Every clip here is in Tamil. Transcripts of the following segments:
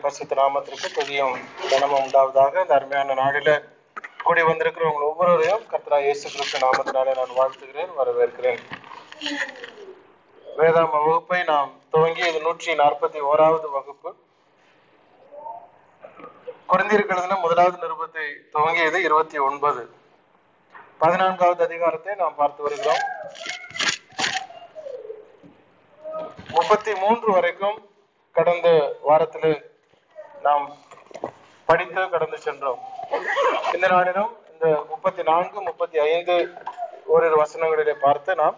பரிசுத்த நாமத்திற்கு துதியும் கனமும் உண்டாவதாக இந்த அருமையான நாளில கூடி வந்திருக்கிறவங்க ஒவ்வொருவரையும் கர்த்தரா இயேசு கிறிஸ்து நாமத்தினாலே நான் வாழ்த்துகிறேன் வரவேற்கிறேன் வேதாம வகுப்பை நாம் துவங்கி இது நூற்றி நாற்பத்தி ஓராவது வகுப்பு குறைந்திருக்கிறதுல முதலாவது நிருபத்தை துவங்கியது இருபத்தி ஒன்பது பதினான்காவது அதிகாரத்தை நாம் பார்த்து வருகிறோம் முப்பத்தி மூன்று வரைக்கும் கடந்த வாரத்தில் நாம் படித்து கடந்து சென்றோம் இந்த நாளிலும் இந்த முப்பத்தி நான்கு முப்பத்தி ஐந்து ஓரிரு வசனங்களிலே பார்த்து நாம்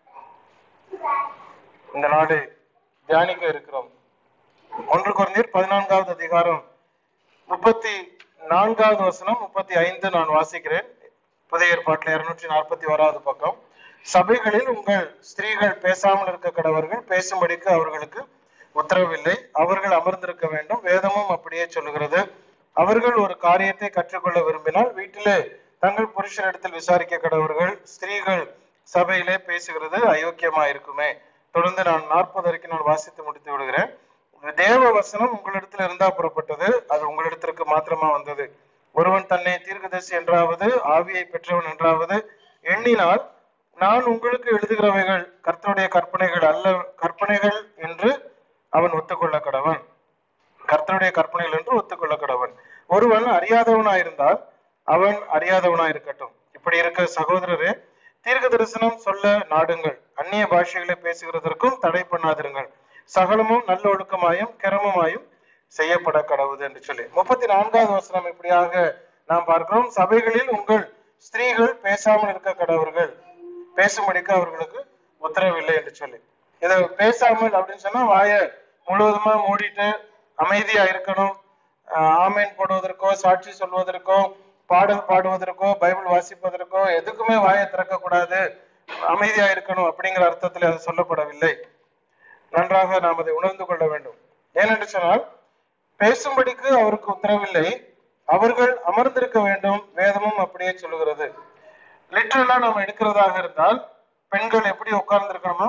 இந்த நாளை தியானிக்க இருக்கிறோம் ஒன்று குறைந்தீர் பதினான்காவது அதிகாரம் முப்பத்தி நான்காவது வசனம் முப்பத்தி ஐந்து நான் வாசிக்கிறேன் புதிய ஏற்பாட்டில் இருநூற்றி நாற்பத்தி ஓராவது பக்கம் சபைகளில் உங்கள் ஸ்திரீகள் பேசாமல் இருக்க கடவர்கள் பேசும்படிக்கு அவர்களுக்கு உத்தரவில்லை அவர்கள் அமர்ந்திருக்க வேண்டும் வேதமும் அப்படியே சொல்லுகிறது அவர்கள் ஒரு காரியத்தை கற்றுக்கொள்ள விரும்பினால் வீட்டிலே தங்கள் புருஷனிடத்தில் விசாரிக்க கடவர்கள் ஸ்திரீகள் சபையிலே பேசுகிறது அயோக்கியமா இருக்குமே தொடர்ந்து நான் நாற்பது வரைக்கும் நான் வாசித்து முடித்து விடுகிறேன் தேவ வசனம் உங்களிடத்தில் இருந்தா புறப்பட்டது அது உங்களிடத்திற்கு மாத்திரமா வந்தது ஒருவன் தன்னை தீர்க்கதரிசி என்றாவது ஆவியை பெற்றவன் என்றாவது எண்ணினால் நான் உங்களுக்கு எழுதுகிறவைகள் கர்த்தருடைய கற்பனைகள் அல்ல கற்பனைகள் என்று அவன் ஒத்துக்கொள்ள கடவன் கர்த்தருடைய கற்பனைகள் என்று ஒத்துக்கொள்ள கடவன் ஒருவன் அறியாதவனாயிருந்தால் அவன் அறியாதவனாயிருக்கட்டும் இப்படி இருக்க சகோதரரே தீர்க்க தரிசனம் சொல்ல நாடுங்கள் அந்நிய பாஷைகளை பேசுகிறதற்கும் தடை பண்ணாதிருங்கள் சகலமும் நல்ல ஒழுக்கமாயும் கிரமமாயும் செய்யப்பட கடவுது என்று சொல்லி முப்பத்தி நான்காவது வசனம் இப்படியாக நாம் பார்க்கிறோம் சபைகளில் உங்கள் ஸ்திரீகள் பேசாமல் இருக்க கடவர்கள் பேசும்படிக்கு அவர்களுக்கு உத்தரவில்லை என்று சொல்லி இதை பேசாமல் அப்படின்னு சொன்னா வாய முழுவதுமா மூடிட்டு அமைதியா இருக்கணும் ஆஹ் ஆமேன் போடுவதற்கோ சாட்சி சொல்வதற்கோ பாடல் பாடுவதற்கோ பைபிள் வாசிப்பதற்கோ எதுக்குமே வாயை திறக்க கூடாது அமைதியா இருக்கணும் அப்படிங்கிற அர்த்தத்தில் அது சொல்லப்படவில்லை நன்றாக நாம் அதை உணர்ந்து கொள்ள வேண்டும் ஏனென்று சொன்னால் பேசும்படிக்கு அவருக்கு உத்தரவில்லை அவர்கள் அமர்ந்திருக்க வேண்டும் வேதமும் அப்படியே சொல்லுகிறது லிட்டரலா நம்ம எடுக்கிறதாக இருந்தால் பெண்கள் எப்படி உட்கார்ந்து இருக்கணுமா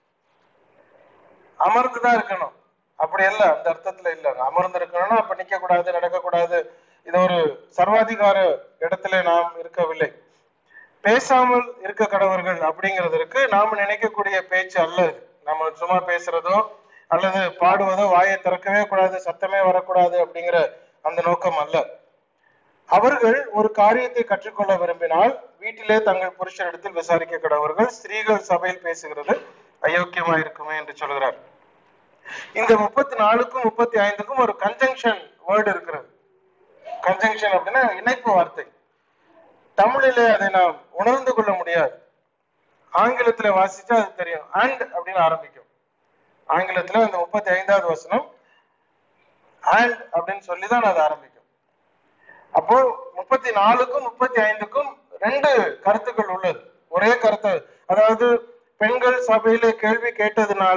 அமர்ந்துதான் இருக்கணும் அப்படி இல்ல அந்த அர்த்தத்துல இல்ல அமர்ந்து இருக்கணும்னா அப்ப நிக்க கூடாது நடக்க கூடாது இது ஒரு சர்வாதிகார இடத்துல நாம் இருக்கவில்லை பேசாமல் இருக்க கடவர்கள் அப்படிங்கிறதற்கு நாம நினைக்கக்கூடிய பேச்சு அல்ல இது நம்ம சும்மா பேசுறதோ அல்லது பாடுவதோ வாயை திறக்கவே கூடாது சத்தமே வரக்கூடாது அப்படிங்கிற அந்த நோக்கம் அல்ல அவர்கள் ஒரு காரியத்தை கற்றுக்கொள்ள விரும்பினால் வீட்டிலே தங்கள் புருஷரிடத்தில் விசாரிக்க கடவர்கள் ஸ்திரீகள் சபையில் பேசுகிறது அயோக்கியமா இருக்குமே என்று சொல்கிறார் இந்த முப்பத்தி நாலுக்கும் முப்பத்தி ஐந்துக்கும் ஒரு கன்ஜங்ஷன் வேர்டு இருக்கிறது கன்ஜங்ஷன் அப்படின்னா இணைப்பு வார்த்தை தமிழிலே அதை நாம் உணர்ந்து கொள்ள முடியாது ஆங்கிலத்துல வாசிச்சா அது தெரியும் அண்ட் அப்படின்னு ஆரம்பிக்கும் ஆங்கிலத்துல அந்த முப்பத்தி ஐந்தாவது வசனம் அண்ட் அப்படின்னு சொல்லி தான் அது ஆரம்பிக்கும் அப்போ முப்பத்தி நாலுக்கும் முப்பத்தி ஐந்துக்கும் ரெண்டு கருத்துக்கள் உள்ளது ஒரே கருத்து அதாவது பெண்கள் சபையில கேள்வி கேட்டதுனால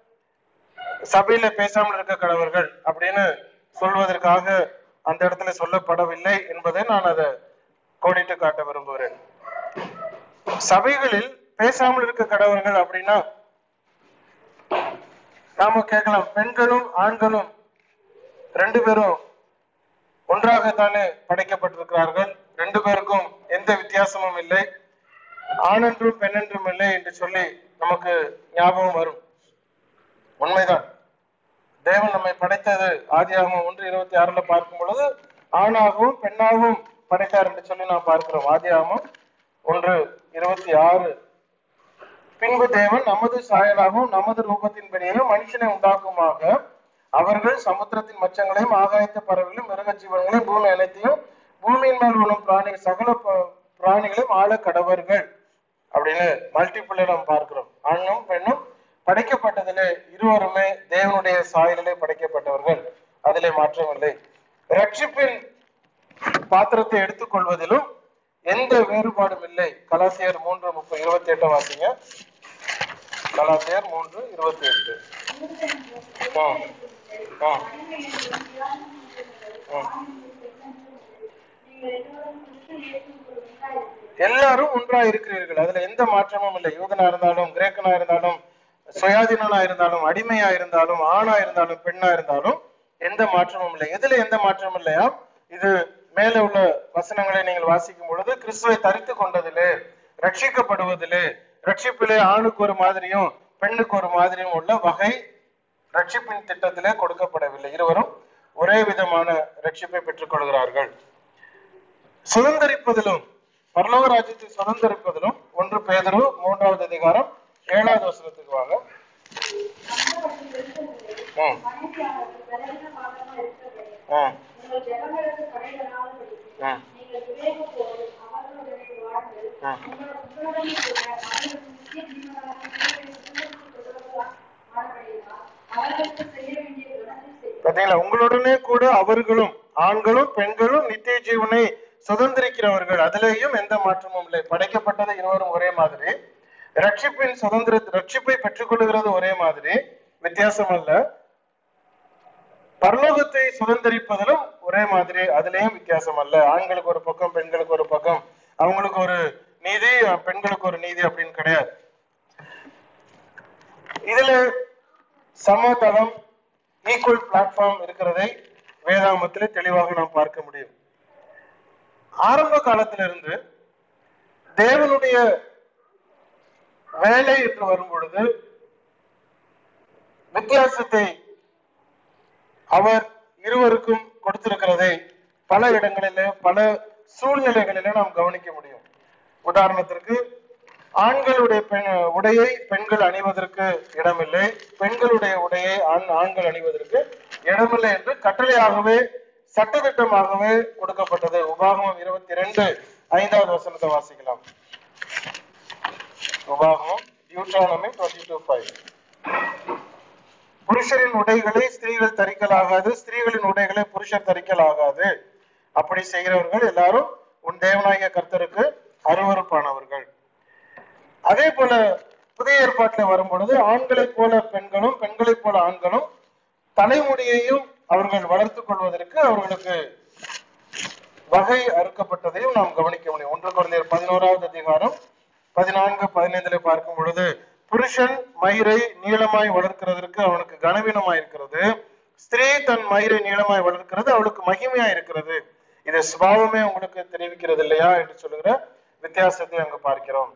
சபையில பேசாமல் இருக்க கடவர்கள் அப்படின்னு சொல்வதற்காக அந்த இடத்துல சொல்லப்படவில்லை என்பதை நான் அதை கோடிட்டு காட்ட விரும்புகிறேன் சபைகளில் பேசாமல் இருக்க கடவர்கள் அப்படின்னா நாம கேட்கலாம் பெண்களும் ஆண்களும் ரெண்டு பேரும் ஒன்றாகத்தானே படைக்கப்பட்டிருக்கிறார்கள் ரெண்டு பேருக்கும் எந்த வித்தியாசமும் இல்லை ஆணென்றும் பெண்ணென்றும் இல்லை என்று சொல்லி நமக்கு ஞாபகம் வரும் உண்மைதான் தேவன் நம்மை படைத்தது ஆதியாகமம் ஒன்று இருபத்தி ஆறுல பார்க்கும் பொழுது ஆணாகவும் பெண்ணாகவும் படைத்தார் என்று சொல்லி நாம் பார்க்கிறோம் ஆதியாகமம் ஒன்று இருபத்தி ஆறு பின்பு தேவன் நமது சாயலாகவும் நமது ரூபத்தின்படியும் மனுஷனை உண்டாக்குமாக அவர்கள் சமுத்திரத்தின் மச்சங்களையும் ஆகாயத்த பறவைகளையும் மிருக ஜீவன்களையும் பூமி அனைத்தையும் பூமியின் மேல் உள்ள பிராணி சகல ப- பிராணிகளையும் ஆள கடவர்கள் அப்படின்னு மல்டிபிள நாம் பார்க்கிறோம் ஆணும் பெண்ணும் படைக்கப்பட்டதிலே இருவருமே தேவனுடைய சாயலிலே படைக்கப்பட்டவர்கள் அதிலே மாற்றமில்லை ரட்சிப்பின் பாத்திரத்தை எடுத்துக்கொள்வதிலும் எந்த வேறுபாடும் இல்லை கலாசியர் மூன்று முப்பது இருபத்தி எட்டு வாசிங்க கலாசியர் மூன்று இருபத்தி எட்டு எல்லாரும் ஒன்றா இருக்கிறீர்கள் அதுல எந்த மாற்றமும் இல்லை யூதனா இருந்தாலும் கிரேக்கனா இருந்தாலும் சுயாதீனனா இருந்தாலும் அடிமையா இருந்தாலும் ஆணா இருந்தாலும் பெண்ணா இருந்தாலும் எந்த மாற்றமும் இல்லை எதுல எந்த மாற்றமும் இல்லையா இது மேலே உள்ள வசனங்களை நீங்கள் வாசிக்கும் பொழுது கிறிஸ்துவை தரித்து கொண்டதிலே ரட்சிக்கப்படுவதிலே ரட்சிப்பிலே ஆணுக்கு ஒரு மாதிரியும் பெண்ணுக்கு ஒரு மாதிரியும் உள்ள வகை ரட்சிப்பின் திட்டத்திலே கொடுக்கப்படவில்லை இருவரும் ஒரே விதமான ரட்சிப்பை பெற்றுக் கொள்கிறார்கள் சுதந்திரிப்பதிலும் பரலோக ராஜ்யத்தை சுதந்திரிப்பதிலும் ஒன்று பேதரு மூன்றாவது அதிகாரம் ஏழாவது வசனத்துக்கு வாங்க ம், மனுஷியானது பலவீனமானவனா இருக்கிறது. ம், உங்கள் ஜனங்களுக்கு கடைகளானபடி ம், நீங்கள் விவேகத்தோடு அவர்களுடனே வாழ்ந்து ம். உங்கள் உங்களுடன் கூட அவர்களுக்கு நித்திய ஜீவனான கிறிஸ்துவை சுதந்திரித்துக் கொள்வதற்கான ஆனபடியினால் அவர்களுக்கு செய்ய வேண்டிய குணத்தை செய்யும் பாத்தீங்களா உங்களுடனே கூட அவர்களும் ஆண்களும் பெண்களும் நித்திய ஜீவனை சுதந்திரிக்கிறவர்கள் அதிலேயும் எந்த மாற்றமும் இல்லை படைக்கப்பட்டது இருவரும் ஒரே மாதிரி ரட்சிப்பின் சுதந்திர ரட்சிப்பை பெற்றுக்கொள்கிறது ஒரே மாதிரி வித்தியாசம் அல்ல பரலோகத்தை சுதந்திரிப்பதிலும் ஒரே மாதிரி அதுலயும் வித்தியாசம் அல்ல ஆண்களுக்கு ஒரு பக்கம் பெண்களுக்கு ஒரு பக்கம் அவங்களுக்கு ஒரு நீதி பெண்களுக்கு ஒரு நீதி அப்படின்னு கிடையாது இதுல சமதளம் ஈக்குவல் பிளாட்ஃபார்ம் இருக்கிறதை வேதாகமத்திலே தெளிவாக நாம் பார்க்க முடியும் ஆரம்ப காலத்திலிருந்து தேவனுடைய வேலை என்று வரும் பொழுது வித்தியாசத்தை அவர் இருவருக்கும் கொடுத்திருக்கிறதை பல இடங்களிலே பல சூழ்நிலைகளிலே நாம் கவனிக்க முடியும் உதாரணத்திற்கு ஆண்களுடைய பெண் உடையை பெண்கள் அணிவதற்கு இடமில்லை பெண்களுடைய உடையை ஆண் ஆண்கள் அணிவதற்கு இடமில்லை என்று கட்டளையாகவே சட்டத்திட்டமாகவே கொடுக்கப்பட்டது உபாகமம் இருபத்தி ரெண்டு ஐந்தாவது வசனத்தை வாசிக்கலாம் உபாகமம் டியூட்ரானமி டுவெண்ட்டி டூ ஃபைவ் புருஷரின் உடைகளை ஸ்திரீகள் தரிக்கலாகாது ஸ்திரீகளின் உடைகளை புருஷர் தரிக்கலாகாது அப்படி செய்கிறவர்கள் எல்லாரும் உன் தேவனாகிய கர்த்தருக்கு அருவருப்பானவர்கள் அதே போல புதிய ஏற்பாட்டில் வரும் பொழுது ஆண்களைப் போல பெண்களும் பெண்களைப் போல ஆண்களும் தலைமுடியையும் அவர்கள் வளர்த்துக் கொள்வதற்கு அவர்களுக்கு வகை அறுக்கப்பட்டதையும் நாம் கவனிக்க முடியும் ஒன்று குழந்தையர் பதினோராவது அதிகாரம் பதினான்கு பதினைந்துல பார்க்கும் பொழுது புருஷன் மயிரை நீளமாய் வளர்க்கிறதற்கு அவனுக்கு கனவீனமாய் இருக்கிறது ஸ்திரீ தன் மயிரை நீளமாய் வளர்க்கிறது அவளுக்கு மகிமையா இருக்கிறது இது சுபாவமே உங்களுக்கு தெரிவிக்கிறது இல்லையா என்று சொல்லுகிற வித்தியாசத்தை அங்கு பார்க்கிறோம்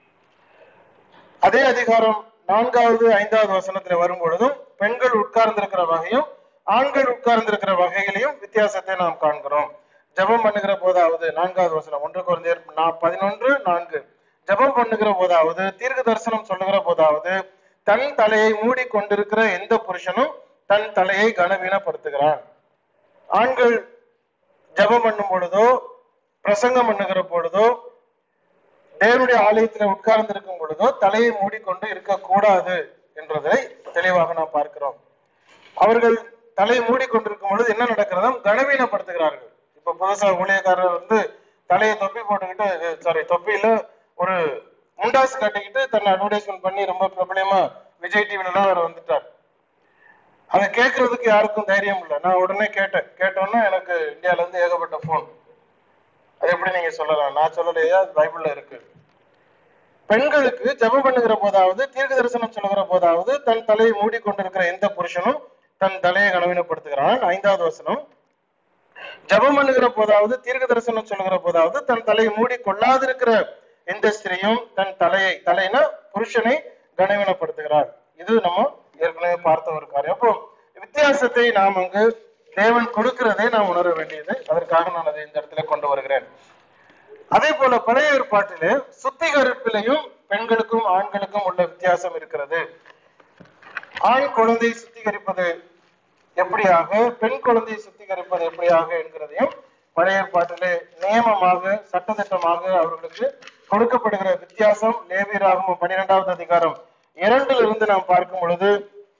அதே அதிகாரம் நான்காவது ஐந்தாவது வசனத்துல வரும் பொழுதும் பெண்கள் உட்கார்ந்திருக்கிற வகையும் ஆண்கள் உட்கார்ந்திருக்கிற வகைகளையும் வித்தியாசத்தை நாம் காண்கிறோம் ஜெபம் பண்ணுகிற போதாவது நான்காவது வசனம் ஒன்று குழந்தையர் பதினொன்று நான்கு ஜெபம் பண்ணுகிற போதாவது தீர்க்க தரிசனம் சொல்லுகிற போதாவது தன் தலையை மூடி கொண்டிருக்கிற எந்த புருஷனும் தன் தலையை கனவீனப்படுத்துகிறான் ஆண்கள் ஜெபம் பண்ணும் பொழுதோ பிரசங்கம் பண்ணுகிற பொழுதோ தேவனுடைய ஆலயத்துல உட்கார்ந்து இருக்கும் பொழுதோ தலையை மூடிக்கொண்டு இருக்கக்கூடாது என்றதை தெளிவாக நாம் பார்க்கிறோம் அவர்கள் தலையை மூடிக்கொண்டிருக்கும் பொழுது என்ன நடக்கிறதா கனவீனப்படுத்துகிறார்கள் இப்ப புதுசா ஊழியக்காரர் வந்து தலையை தொப்பி போட்டுக்கிட்டு சாரி தொப்பியில ஒரு முண்டாசு கட்டிக்கிட்டு தன்னை அட்வர்டைஸ்மெண்ட் பண்ணி ரொம்ப பிரபலமா விஜய் டிவில எல்லாம் அவர் வந்துட்டார் அதை கேட்கறதுக்கு யாருக்கும் தைரியம் இல்லை நான் உடனே கேட்டேன் கேட்டோன்னா எனக்கு இந்தியால இருந்து ஏகப்பட்ட போன் அது எப்படி நீங்க சொல்லலாம் நான் சொல்லலையா அது பைபிள்ல இருக்கு பெண்களுக்கு ஜெபம் பண்ணுகிற போதாவது தீர்க்க தரிசனம் சொல்லுகிற போதாவது தன் தலையை மூடிக்கொண்டிருக்கிற எந்த புருஷனும் தன் தலையை கனவீனப்படுத்துகிறான் ஐந்தாவது வசனம் ஜெபம் பண்ணுகிற போதாவது தீர்க்க தரிசனம் சொல்லுகிற போதாவது தன் தலையை மூடி கொள்ளாதிருக்கிற எந்த ஸ்திரியும் தன் தலையை தலைனா புருஷனை கனவீனப்படுத்துகிறார் இது நம்ம ஏற்கனவே பார்த்த ஒரு காரியம் அப்போ வித்தியாசத்தை நாம் அங்கு தேவன் கொடுக்கிறதை நாம் உணர வேண்டியது அதற்காக நான் அதை இந்த இடத்துல கொண்டு வருகிறேன் அதே போல பழைய ஏற்பாட்டிலே சுத்திகரிப்பிலையும் பெண்களுக்கும் ஆண்களுக்கும் உள்ள வித்தியாசம் இருக்கிறது ஆண் குழந்தை சுத்திகரிப்பது எப்படியாக பெண் குழந்தை சுத்திகரிப்பது எப்படியாக என்கிறதையும் பழைய ஏற்பாட்டிலே நியமமாக சட்டத்திட்டமாக அவர்களுக்கு கொடுக்கப்படுகிற வித்தியாசம் லேவியராகவும் பன்னிரெண்டாவது அதிகாரம் இரண்டில் இருந்து நாம் பார்க்கும் பொழுது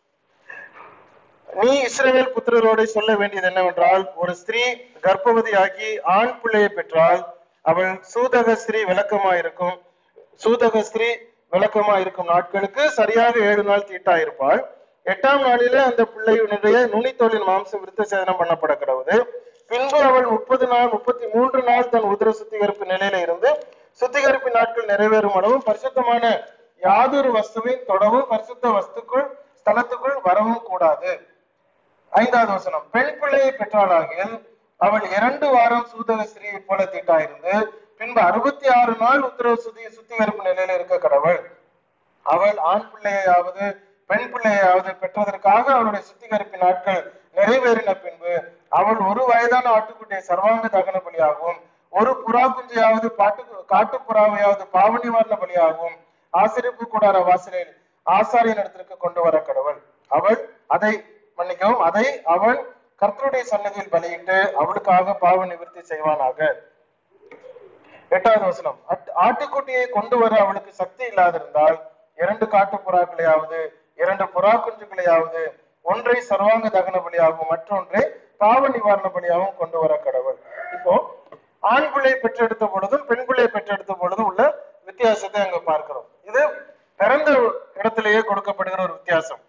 நீ இஸ்ரவேல் புத்திரரோடு சொல்ல வேண்டியது என்னவென்றால் ஒரு ஸ்திரீ கர்ப்பவதியாகி ஆண் பிள்ளையை பெற்றால் அவள் சூதக ஸ்திரீ விளக்கமாயிருக்கும் சூதக ஸ்திரீ விளக்கமா இருக்கும் நாட்களுக்கு சரியாக ஏழு நாள் தீட்டாயிருப்பாள் எட்டாம் நாளிலே அந்த பிள்ளையினுடைய நுனித்தோலின் மாம்சம் விருத்த சேதனம் பண்ணப்பட கிடவுது பின்பு அவள் முப்பது நாள் முப்பத்தி மூன்று நாள் தன் உதர சுத்திகரிப்பு நிலையில இருந்து சுத்திகரிப்பு நாட்கள் நிறைவேறும் அளவும் பரிசுத்தமான யாதொரு வஸ்துவின் தொடவும் பரிசுத்த வஸ்துக்குள் ஸ்தலத்துக்குள் வரவும் கூடாது ஐந்தாவது வசனம் பெண் பிள்ளையை பெற்றாளாகில் அவள் இரண்டு வாரம் சூதக ஸ்திரீயை போல தீட்டாயிருந்து பின்பு அறுபத்தி ஆறு நாள் உத்தரவு சுத்தி சுத்திகரிப்பு நிலையில இருக்க கடவுள் அவள் ஆண் பிள்ளையாவது பெண் பிள்ளையாவது பெற்றதற்காக அவளுடைய சுத்திகரிப்பு நாட்கள் நிறைவேறின பின்பு அவள் ஒரு வயதான ஆட்டுக்குட்டியை சர்வாங்க தகன பலியாகவும் ஒரு புறா குஞ்சையாவது பாட்டு காட்டுப்புறாவையாவது பாவ நிவாரண பலியாகவும் ஆசிரியப்பு கூடார வாசலில் ஆசாரியன் இடத்திற்கு கொண்டு வர கடவுள் அவள் அதை மன்னிக்கவும் அதை அவள் கர்த்தருடைய சன்னதியில் பலியிட்டு அவளுக்காக பாவ நிவர்த்தி செய்வானாக எட்டாவது வசனம் அட்- ஆட்டுக்குட்டியை கொண்டு வர அவளுக்கு சக்தி இல்லாதிருந்தால் இரண்டு காட்டு புறாக்களையாவது இரண்டு புறா குஞ்சுகளையாவது ஒன்றை சர்வாங்க தகன பலியாகவும் மற்றொன்றை பாவ நிவாரண பலியாகவும் கொண்டு வர கடவுள் இப்போ ஆண் பிள்ளை பெற்றெடுத்த பொழுதும் பெண் பிள்ளை பெற்றெடுத்த பொழுதும் உள்ள வித்தியாசத்தை அங்க பார்க்கிறோம் இது பிறந்த இடத்திலேயே கொடுக்கப்படுகிற ஒரு வித்தியாசம்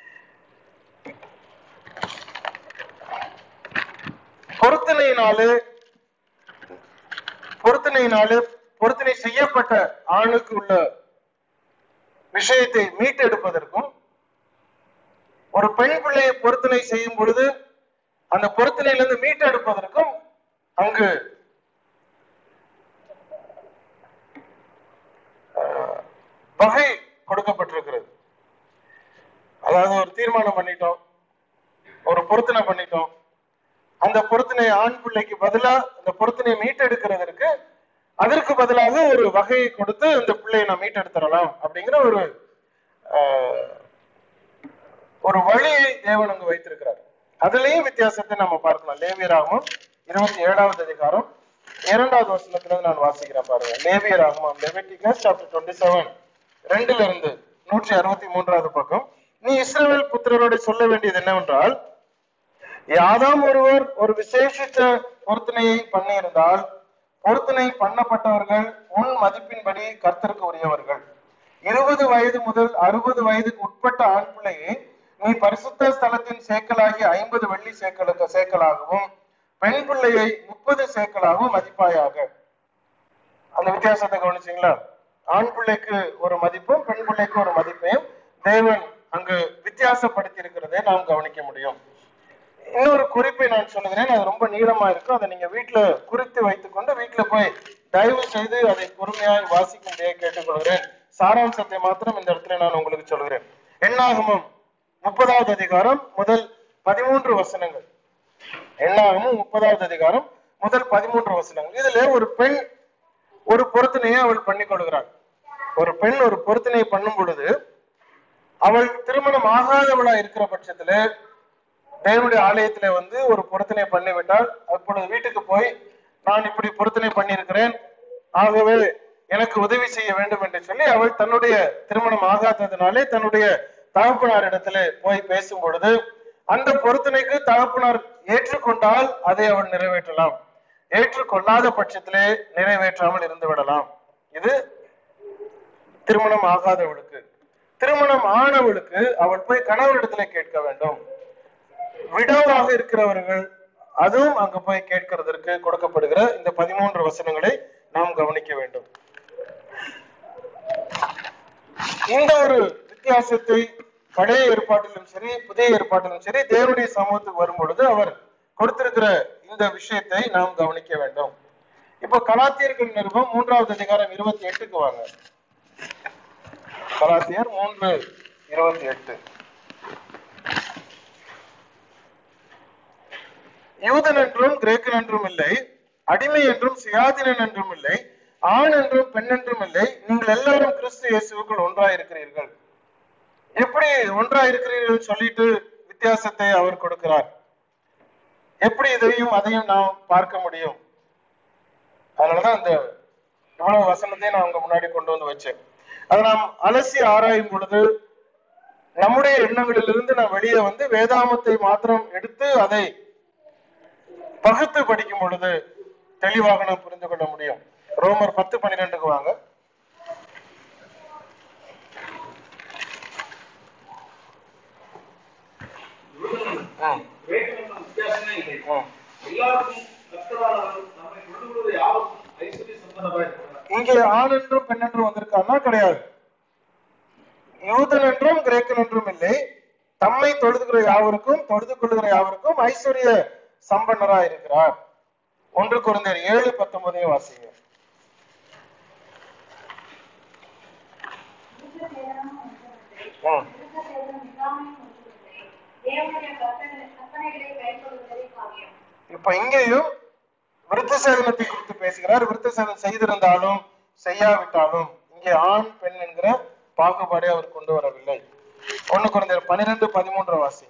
பொருத்தனையினாலே பொருத்தனையினாலே பொருத்தனை செய்யப்பட்ட ஆணுக்கு உள்ள விஷயத்தை மீட்டெடுப்பதற்கும் ஒரு பெண் பிள்ளையை பொருத்தனை செய்யும் பொழுது அந்த பொருத்தனையிலிருந்து மீட்டெடுப்பதற்கும் அங்கு அஹ், வகை கொடுக்கப்பட்டிருக்கிறது அதாவது ஒரு தீர்மானம் பண்ணிட்டோம் ஒரு பொருத்தனை பண்ணிட்டோம் அந்த பொருத்தனை ஆண் பிள்ளைக்கு பதிலா அந்த பொருத்தனையை மீட்டெடுக்கிறதற்கு அதற்கு பதிலாக ஒரு வகையை கொடுத்து இந்த பிள்ளையை நான் மீட்டெடுத்துடலாம் அப்படிங்கிற ஒரு ஆஹ், ஒரு வழியை தேவன் அங்கு வைத்திருக்கிறார் அதுலயும் வித்தியாசத்தை நம்ம பார்க்கலாம் லேவியராகவும் இருபத்தி ஏழாவது அதிகாரம் இரண்டாவது வசனத்துல இருந்து நான் வாசிக்கிறேன் பாருங்க லேவியராகவும் லெவிட்டிகஸ் சாப்டர் டுவெண்ட்டி செவன் ரெண்டுல இருந்து நூற்றி அறுபத்தி மூன்றாவது பக்கம் நீ இஸ்ரவேல் புத்திரரோடு சொல்ல வேண்டியது என்னவென்றால் யாதாம் ஒருவர் ஒரு விசேஷித்த பொருத்தனையை பண்ணியிருந்தால் பொருத்தனை பண்ணப்பட்டவர்கள் உன் மதிப்பின்படி கர்த்தருக்கு உரியவர்கள் இருபது வயது முதல் அறுபது வயதுக்கு உட்பட்ட ஆண் பிள்ளையை நீ பரிசுத்த ஸ்தலத்தின் சேக்கலாகி ஐம்பது வெள்ளி சேக்கலுக்கு சேக்கலாகவும் பெண் பிள்ளையை முப்பது சேக்கலாகவும் மதிப்பாயாக அந்த வித்தியாசத்தை கவனிச்சீங்களா ஆண் பிள்ளைக்கு ஒரு மதிப்பும் பெண் பிள்ளைக்கு ஒரு மதிப்பையும் தேவன் அங்கு வித்தியாசப்படுத்தி இருக்கிறதை நாம் கவனிக்க முடியும் இன்னொரு குறிப்பை நான் சொல்லுகிறேன் அது ரொம்ப நீளமா இருக்கும் அதை நீங்க வீட்டுல குறித்து வைத்துக்கொண்டு வீட்டுல போய் தயவு செய்து அதை பொறுமையாக வாசிக்கும்படியாக கேட்டுக்கொள்கிறேன் சாராம்சத்தை மாத்திரம் இந்த இடத்துல நான் உங்களுக்கு சொல்கிறேன் எண்ணாகமம் முப்பதாவது அதிகாரம் முதல் பதிமூன்று வசனங்கள் எண்ணாகமும் முப்பதாவது அதிகாரம் முதல் பதிமூன்று வசனங்கள் இதுல ஒரு பெண் ஒரு பொருத்தனையை அவள் பண்ணி கொடுக்கிறாள் ஒரு பெண் ஒரு பொருத்தனையை பண்ணும் பொழுது அவள் திருமணம் ஆகாதவளா இருக்கிற பட்சத்துல தேவனுடைய ஆலயத்துல வந்து ஒரு பொருத்தனை பண்ணிவிட்டால் அப்பொழுது வீட்டுக்கு போய் நான் இப்படி பொருத்தனை பண்ணியிருக்கிறேன் ஆகவே எனக்கு உதவி செய்ய வேண்டும் என்று சொல்லி அவள் தன்னுடைய திருமணம் ஆகாததினாலே தன்னுடைய தகப்பனார் இடத்துல போய் பேசும் பொழுது அந்த பொருத்தனைக்கு தகப்பனார் ஏற்றுக்கொண்டால் அதை அவள் நிறைவேற்றலாம் ஏற்றுக்கொள்ளாத பட்சத்திலே நிறைவேற்றாமல் இருந்து விடலாம் இது திருமணம் ஆகாதவளுக்கு திருமணம் ஆனவளுக்கு அவள் போய் கணவரிடத்துல கேட்க வேண்டும் விடவாக இருக்கிறவர்கள் அதுவும் அங்க போய் கேட்கிறதற்கு கொடுக்கப்படுகிற இந்த பதிமூன்று வசனங்களை நாம் கவனிக்க வேண்டும் இந்த ஒரு வித்தியாசத்தை பழைய ஏற்பாட்டிலும் சரி புதிய ஏற்பாட்டிலும் சரி தேவனுடைய சமூகத்துக்கு வரும் பொழுது அவர் கொடுத்திருக்கிற இந்த விஷயத்தை நாம் கவனிக்க வேண்டும் இப்போ கலாத்தியர்கள் நிருபம் மூன்றாவது அதிகாரம் இருபத்தி எட்டுக்கு வாங்க கலாத்தியர் மூன்று இருபத்தி எட்டு யூதன் என்றும் கிரேக்கன் என்றும் இல்லை அடிமை என்றும் சுயாதீனன் என்றும் இல்லை ஆண் என்றும் பெண் என்றும் இல்லை நீங்கள் எல்லாரும் கிறிஸ்து இயேசுவுக்குள் ஒன்றாயிருக்கிறீர்கள் எப்படி ஒன்றாயிருக்கிறீர்கள் சொல்லிட்டு வித்தியாசத்தை அவர் கொடுக்கிறார் எப்படி இதையும் அதையும் நாம் பார்க்க முடியும் அதனாலதான் அந்த இவ்வளவு வசனத்தை நான் உங்க முன்னாடி கொண்டு வந்து வச்சேன் அதை நாம் அலசி ஆராயும் பொழுது நம்முடைய எண்ணங்களிலிருந்து நாம் வெளியே வந்து வேதாமத்தை மாத்திரம் எடுத்து அதை பகுத்து படிக்கும் பொழுது தெளிவாக நாம் புரிந்து கொள்ள முடியும் ரோமர் பத்து பன்னிரெண்டுக்கு வாங்க ம், வேற்றுமைக்கும் வித்தியாசமே இல்லை ம். எல்லாருக்கும் கர்த்தரானவர் நம்மை கொண்டு வருவது யாருக்கும் ஐஸ்வர்ய சம்பந்தமாய் இருக்கிறார் இங்கே ஆண் என்றும் பெண் என்றும் வந்திருக்கான்னா கிடையாது யூதன் என்றும் கிரேக்கன் என்றும் இல்லை தம்மை தொழுதுகிற யாவருக்கும் தொழுது கொள்ளுகிற யாவருக்கும் ஐஸ்வர்ய சம்பன்னரா இருக்கிறார் ஒன்று குறைந்தர் ஏழு பத்தொன்பதையும் வாசிங்க விருத்த சேதனம் ஒன்றுமில்லை. ம். விருத்த சேதனம் இல்லாமையும் ஒன்றுமில்லை. தேவனுடைய கற்பனை- கற்பனைகளை கைக்கொள்வதே காரியம் இப்ப இங்கேயும் விருத்த சேதனத்தை குறித்து பேசுகிறார் விருத்த சேதனம் செய்திருந்தாலும் செய்யாவிட்டாலும் இங்கே ஆண் பெண் என்கிற பாகுபாடை அவர் கொண்டு வரவில்லை ஒண்ணு குறைந்த பனிரெண்டு பதிமூன்று வாசிங்க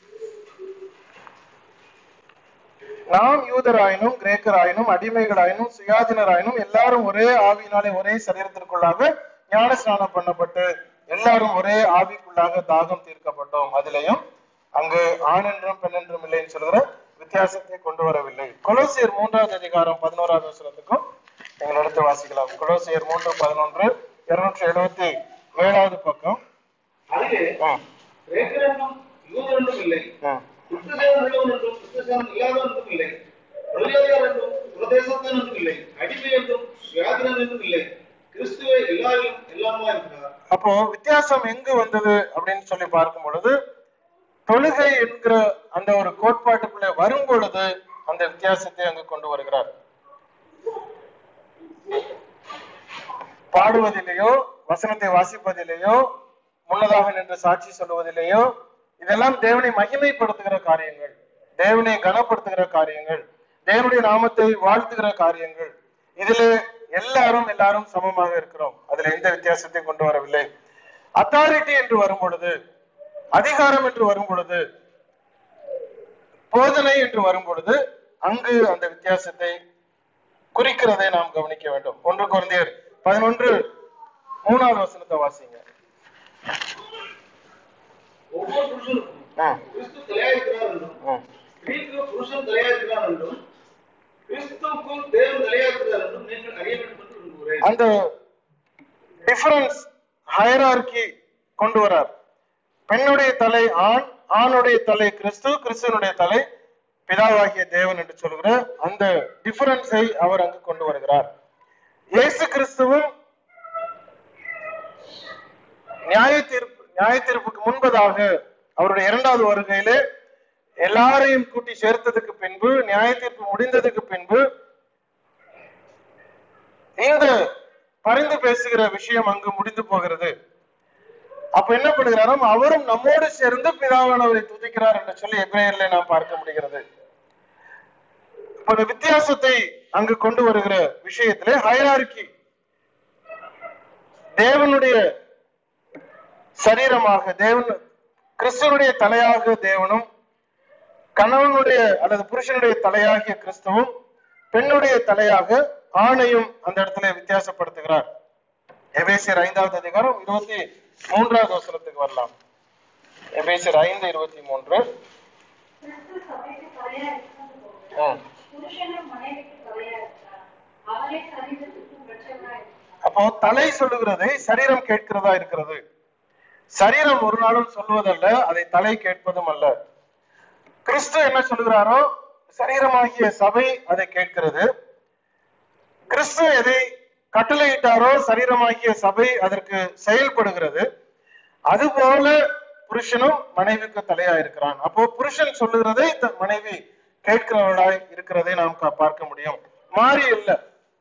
நாம் யூதராயினும் கிரேக்கராயினும் அடிமைகளாயினும் சுயாதீனராயினும் எல்லாரும் ஒரே ஆவியினாலே ஒரே சரீரத்திற்குள்ளாக ஞான ஸ்நானம் பண்ணப்பட்டு எல்லாரும் ஒரே ஆவிக்குள்ளாக தாகம் தீர்க்கப்பட்டோம் அதிலையும் அங்கு ஆண் என்றும் பெண் என்றும் இல்லைன்னு சொல்கிற வித்தியாசத்தை கொண்டு வரவில்லை கொலோசியர் மூன்றாவது அதிகாரம் பதினோராவது வசனத்துக்கும் நீங்கள் எடுத்து வாசிக்கலாம் கொலோசியர் மூன்று பதினொன்று இருநூற்றி எழுபத்தி ஏழாவது பக்கம் அதிலே ம், கிரேக்கர் என்றும் யூதர் என்றும் இல்லை ம். சுத்தசேதம் உள்ளவன் என்றும் சுத்தசேதம் இல்லாதவன் என்றும் இல்லை பிரதியாதியார் என்றும் பிரதேசத்தன் என்றும் இல்லை அடிமை என்றும் சுயாதீனன் என்றும் இல்லை கிறிஸ்துவே எல்லாரிலும் எல்லாமா இருக்கிறார் அப்போ வித்தியாசம் எங்கு வந்தது அப்படின்னு சொல்லி பார்க்கும் பொழுது தொழுகை என்கிற அந்த ஒரு கோட்பாட்டுக்குள்ளே வரும் பொழுது அந்த வித்தியாசத்தை அங்கு கொண்டு வருகிறார் பாடுவதிலேயோ வசனத்தை வாசிப்பதிலேயோ முன்னதாக நின்று சாட்சி சொல்லுவதிலேயோ இதெல்லாம் தேவனை மகிமைப்படுத்துகிற காரியங்கள் தேவனை கனப்படுத்துகிற காரியங்கள் தேவனுடைய நாமத்தை வாழ்த்துகிற காரியங்கள் இதுல எல்லாரும் எல்லாரும் சமமாக இருக்கிறோம் அதுல எந்த வித்தியாசத்தையும் கொண்டு வரவில்லை அத்தாரிட்டி என்று வரும் பொழுது அதிகாரம் என்று வரும் பொழுது போதனை என்று வரும் பொழுது அங்கு அந்த வித்தியாசத்தை குறிக்கிறதை நாம் கவனிக்க வேண்டும் ஒன்று குழந்தையர் பதினொன்று மூணாவது வசனத்தை வாசிங்க ஒவ்வொரு புருஷனுக்கும் ஆ, கிறிஸ்து தலையாயிருக்கிறார் என்றும் ஆ. ஸ்திரீக்கு புருஷன் தலையாயிருக்கிறார் என்றும் கிறிஸ்துவுக்கும் தேவன் தலையாயிருக்கிறார் என்றும் நீங்கள் அறிய வேண்டும் என்று விரும்புகிறேன் அந்த டிஃபரன்ஸ் ஹயரார்கி கொண்டு வரார் பெண்ணுடைய தலை ஆண் ஆணுடைய தலை கிறிஸ்து கிறிஸ்துவனுடைய தலை பிதாவாகிய தேவன் என்று சொல்கிற அந்த டிஃபரன்ஸை அவர் அங்கு கொண்டு வருகிறார் இயேசு கிறிஸ்துவும் நியாய தீர்ப்பு நியாய தீர்ப்புக்கு முன்பதாக அவருடைய இரண்டாவது வருகையிலே எல்லாரையும் கூட்டி சேர்த்ததுக்கு பின்பு நியாய தீர்ப்பு முடிந்ததுக்கு பின்பு இந்த பரிந்து பேசுகிற விஷயம் அங்கு முடிந்து போகிறது அப்ப என்ன பண்ணுகிறாராம் அவரும் நம்மோடு சேர்ந்து பிதாவானவரை துதிக்கிறார் என்று சொல்லி எப்ரேயர்ல நாம் பார்க்க முடிகிறது இப்ப இந்த வித்தியாசத்தை அங்கு கொண்டு வருகிற விஷயத்திலே ஹயரார்கி தேவனுடைய சரீரமாக தேவன் கிறிஸ்துவனுடைய தலையாக தேவனும் கணவனுடைய அல்லது புருஷனுடைய தலையாகிய கிறிஸ்துவும் பெண்ணுடைய தலையாக ஆணையும் அந்த இடத்துல வித்தியாசப்படுத்துகிறார் எபேசியர் ஐந்தாவது அதிகாரம் இருபத்தி மூன்றாவது வசனத்துக்கு வரலாம் எபேசியர் ஐந்து இருபத்தி மூன்று கிறிஸ்து சபைக்கு தலையா இருக்கிறது போல ம். புருஷனும் மனைவிக்கு தலையா இருக்கிறார் அவரே சரீரத்துக்கு பிரச்சனா இருக்கிறார் அப்போ தலை சொல்லுகிறதை சரீரம் கேட்கிறதா இருக்கிறது சரீரம் ஒரு நாளும் சொல்வதல்ல அதை தலை கேட்பதும் அல்ல கிறிஸ்து என்ன சொல்லுகிறாரோ சரீரமாகிய சபை அதை கேட்கிறது கிறிஸ்து எதை கட்டளையிட்டாரோ சரீரமாகிய சபை அதற்கு செயல்படுகிறது அதுபோல புருஷனும் மனைவிக்கு தலையா இருக்கிறான் அப்போ புருஷன் சொல்லுகிறதை இந்த மனைவி கேட்கிறவளாய் இருக்கிறதை நாம் கா- பார்க்க முடியும் மாறி இல்லை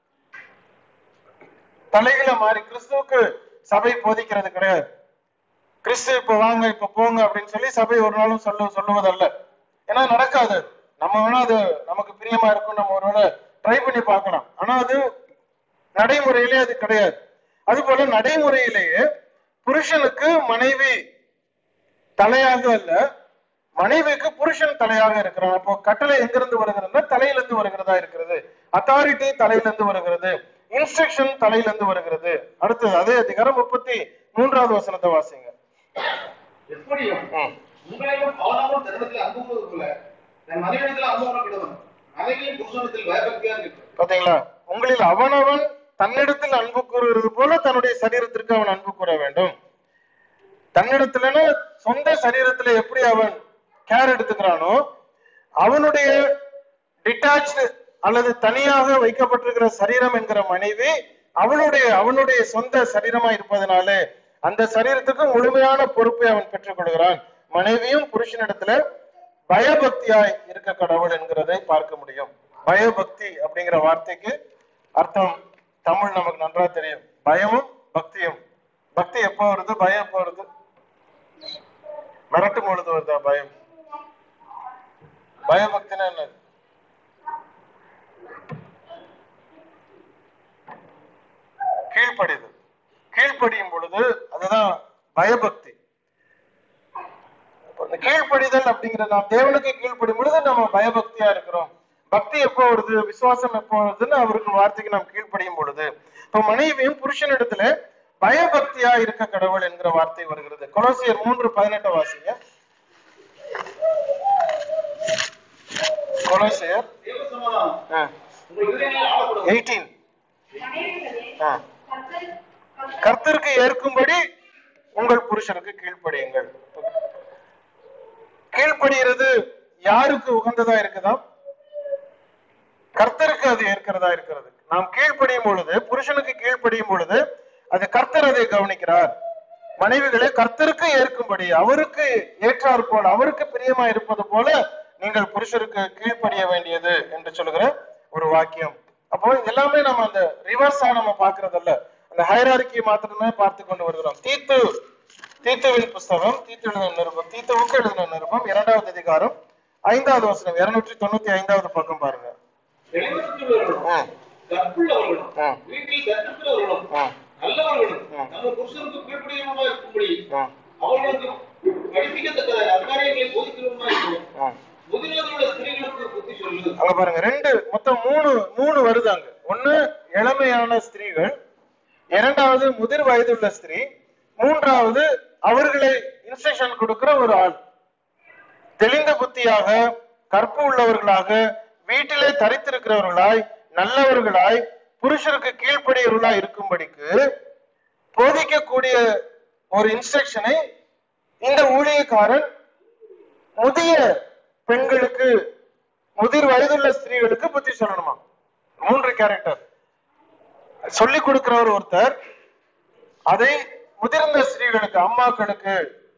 தலைகளை மாறி கிறிஸ்துவுக்கு சபை போதிக்கிறது கிடையாது கிறிஸ்து இப்ப வாங்க இப்ப போங்க அப்படின்னு சொல்லி சபை ஒரு நாளும் சொல்ல சொல்லுவதல்ல ஏன்னா நடக்காது நம்ம வேணா அது நமக்கு பிரியமா இருக்கும் நம்ம ஒருவேளை ட்ரை பண்ணி பார்க்கலாம் ஆனா அது நடைமுறையிலே அது கிடையாது அது போல நடைமுறையிலேயே புருஷனுக்கு மனைவி தலையாக அல்ல மனைவிக்கு புருஷன் தலையாக இருக்கிறான் அப்போ கட்டளை எங்கிருந்து வருகிறதுனா தலையிலிருந்து வருகிறதா இருக்கிறது அத்தாரிட்டி தலையிலிருந்து வருகிறது இன்ஸ்ட்ரக்ஷன் தலையிலிருந்து வருகிறது அடுத்தது அதே அதிகாரம் முப்பத்தி மூன்றாவது வசனத்தை வாசிங்க எப்படியும் ம். உங்களிலும் அவனவன் தன்னிடத்தில் அன்பு கூறுவது போல தன் மனைவிடத்தில் அன்பு கூறப்படுவன் மனைவியின் புருஷனத்தில் பயபக்தியாக இருக்கிறான் பாத்தீங்களா உங்களில் அவனவன் தன்னிடத்தில் அன்பு கூறுகிறது போல தன்னுடைய சரீரத்திற்கு அவன் அன்பு கூற வேண்டும் தன்னிடத்துலன்னு சொந்த சரீரத்துல எப்படி அவன் கேர் எடுத்துக்கிறானோ அவனுடைய டிட்டாச்சு அல்லது தனியாக வைக்கப்பட்டிருக்கிற சரீரம் என்கிற மனைவி அவளுடைய அவனுடைய சொந்த சரீரமா இருப்பதனாலே அந்த சரீரத்துக்கு முழுமையான பொறுப்பை அவன் பெற்றுக் கொள்கிறான் மனைவியும் புருஷனிடத்துல பயபக்தியாய் இருக்க கடவுள் என்கிறதை பார்க்க முடியும் பயபக்தி அப்படிங்கிற வார்த்தைக்கு அர்த்தம் தமிழ் நமக்கு நன்றா தெரியும் பயமும் பக்தியும் பக்தி எப்போ வருது பயம் எப்போ வருது மிரட்டும் பொழுது வருதா பயம் பயபக்தினா என்னது கீழ்ப்படிதல் கீழ்ப்படியும் பொழுது அதுதான் பயபக்தி அப்ப இந்த கீழ்ப்படிதல் அப்படிங்கிற நாம் தேவனுக்கு கீழ்ப்படும் பொழுது நம்ம பயபக்தியா இருக்கிறோம் பக்தி எப்போ வருது விசுவாசம் எப்போ வருதுன்னு அவருக்கு வார்த்தைக்கு நாம் கீழ்ப்படியும் பொழுது இப்ப மனைவியும் புருஷனிடத்துல பயபக்தியா இருக்க கடவுள் என்கிற வார்த்தை வருகிறது கொலோசியர் மூன்று பதினெட்டு வாசிங்க கொலோசியர் தேவ சமாதானம் உங்கள் இதயங்களில் ஆளப்படும் எயிட்டீன் மனைவிகளே, ஆ கர்த்தர் கர்த்தர் கர்த்தருக்கு ஏற்கும்படி உங்கள் புருஷனுக்கு கீழ்ப்படியுங்கள் கீழ்ப்படிகிறது யாருக்கு உகந்ததா இருக்குதா கர்த்தருக்கு அது ஏற்கிறதா இருக்கிறது நாம் கீழ்ப்படியும் பொழுது புருஷனுக்கு கீழ்ப்படியும் பொழுது அது கர்த்தர் அதை கவனிக்கிறார் மனைவிகளை கர்த்தருக்கு ஏற்கும்படி அவருக்கு ஏற்றார் போல அவருக்கு பிரியமா இருப்பது போல நீங்கள் புருஷருக்கு கீழ்ப்படிய வேண்டியது என்று சொல்லுகிற ஒரு வாக்கியம் அப்போ எல்லாமே நம்ம அந்த ரிவர்ஸா நம்ம பாக்குறதல்ல அந்த ஹைரார்கி மாத்திரமே பார்த்து கொண்டு வருகிறோம் தீத்து தீத்துவின் புஸ்தகம் தீத்து எழுதின நிருபம் தீத்துவுக்கு எழுதின நிருபம் இரண்டாவது அதிகாரம் ஐந்தாவது வசனம் இருநூற்றி தொண்ணூத்தி ஐந்தாவது பக்கம் பாருங்க தெளிவற்றவர்களும் ஆ, கற்புள்ளவர்களும் ஆ, வீட்டில் கற்றுக்கிறவர்களும் ஆ, நல்லவர்களும் ஆ. நம்ம புருஷனுக்கு கீழ்ப்படியமாக இருக்கும்படி ஆ, அவர்களுக்கு படிப்பிக்கத்தக்க அக்காரியங்களை போதிக்கிறவமா இருக்கணும் ஆ. முதிர்வதிலுள்ள ஸ்திரீகளுக்கு புத்தி சொல்லு அங்க பாருங்க ரெண்டு மொத்தம் மூணு மூணு வருதாங்க ஒண்ணு இளமையான ஸ்திரீகள் இரண்டாவது முதிர் வயதுள்ள ஸ்திரீ மூன்றாவது அவர்களை இன்ஸ்ட்ரக்ஷன் கொடுக்கிற ஒரு ஆள் தெளிந்த புத்தியாக கற்பு உள்ளவர்களாக வீட்டிலே தரித்திருக்கிறவர்களாய் நல்லவர்களாய் புருஷருக்கு கீழ்ப்படியவர்களாய் இருக்கும்படிக்கு போதிக்கக்கூடிய ஒரு இன்ஸ்ட்ரக்ஷனை இந்த ஊழியக்காரன் முதிய பெண்களுக்கு முதிர் வயதுள்ள ஸ்திரீகளுக்கு புத்தி சொல்லணுமா மூன்று கேரக்டர் சொல்லி கொடுக்கிறவர் ஒருத்தர் அதை முதிர்ந்த ஸ்திரீகளுக்கு அம்மாக்களுக்கு